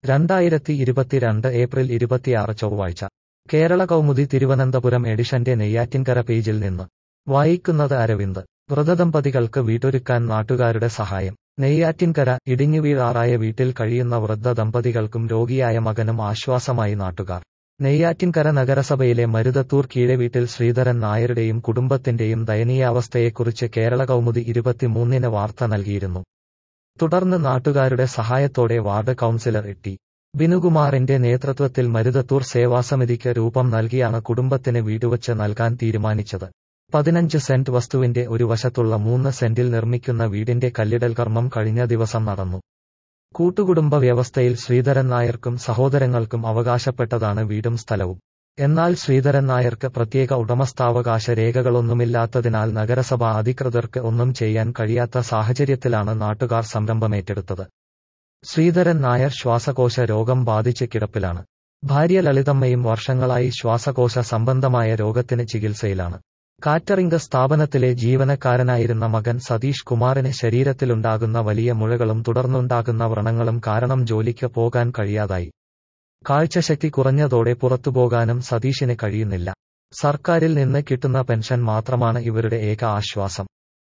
രണ്ടായിരത്തി ഇരുപത്തിരണ്ട് ഏപ്രിൽ ഇരുപത്തിയാറ് ചൊവ്വാഴ്ച കേരള കൗമുദി തിരുവനന്തപുരം എഡിഷന്റെ നെയ്യാറ്റിൻകര പേജിൽ നിന്ന് വായിക്കുന്നത് അരവിന്ദ് വൃദ്ധദമ്പതികൾക്ക് വീട്ടൊരുക്കാൻ നാട്ടുകാരുടെ സഹായം നെയ്യാറ്റിൻകര ഇടിഞ്ഞുവീഴാറായ വീട്ടിൽ കഴിയുന്ന വൃദ്ധ ദമ്പതികൾക്കും രോഗിയായ മകനും ആശ്വാസമായി നാട്ടുകാർ നെയ്യാറ്റിൻകര നഗരസഭയിലെ മരുതത്തൂർ കീഴവീട്ടിൽ ശ്രീധരൻ നായരുടെയും കുടുംബത്തിന്റെയും ദയനീയാവസ്ഥയെക്കുറിച്ച് കേരള കൗമുദി ഇരുപത്തിമൂന്നിന് വാർത്ത നൽകിയിരുന്നു തുടർന്ന് നാട്ടുകാരുടെ സഹായത്തോടെ വാർഡ് കൗൺസിലർ ടി ബിനുകുമാറിന്റെ നേതൃത്വത്തിൽ മരുതത്തൂർ സേവാസമിതിക്ക് രൂപം നൽകിയാണ് കുടുംബത്തിന് വീടുവച്ച് നൽകാൻ തീരുമാനിച്ചത് പതിനഞ്ച് സെന്റ് വസ്തുവിന്റെ ഒരു വശത്തുള്ള മൂന്ന് സെന്റിൽ നിർമ്മിക്കുന്ന വീടിന്റെ കല്ലിടൽ കർമ്മം കഴിഞ്ഞ ദിവസം നടന്നു കൂട്ടുകുടുംബ വ്യവസ്ഥയിൽ ശ്രീധരൻ നായർക്കും സഹോദരങ്ങൾക്കും അവകാശപ്പെട്ടതാണ് വീടും സ്ഥലവും എന്നാൽ ശ്രീധരൻ നായർക്ക് പ്രത്യേക ഉടമസ്ഥാവകാശ രേഖകളൊന്നുമില്ലാത്തതിനാൽ നഗരസഭ അധികൃതർക്ക് ഒന്നും ചെയ്യാൻ കഴിയാത്ത സാഹചര്യത്തിലാണ് നാട്ടുകാർ സംരംഭമേറ്റെടുത്തത് ശ്രീധരൻ നായർ ശ്വാസകോശ രോഗം ബാധിച്ച് കിടപ്പിലാണ് ഭാര്യ ലളിതമ്മയും വർഷങ്ങളായി ശ്വാസകോശ സംബന്ധമായ രോഗത്തിന് ചികിത്സയിലാണ് കാറ്ററിംഗ് സ്ഥാപനത്തിലെ ജീവനക്കാരനായിരുന്ന മകൻ സതീഷ് കുമാറിന് ശരീരത്തിലുണ്ടാകുന്ന വലിയ മുഴകളും തുടർന്നുണ്ടാകുന്ന വ്രണങ്ങളും കാരണം ജോലിക്ക് പോകാൻ കഴിയാതായി കാഴ്ചശക്തി കുറഞ്ഞതോടെ പുറത്തുപോകാനും സതീഷിന് കഴിയുന്നില്ല സർക്കാരിൽ നിന്ന് കിട്ടുന്ന പെൻഷൻ മാത്രമാണ് ഇവരുടെ ഏക ആശ്വാസം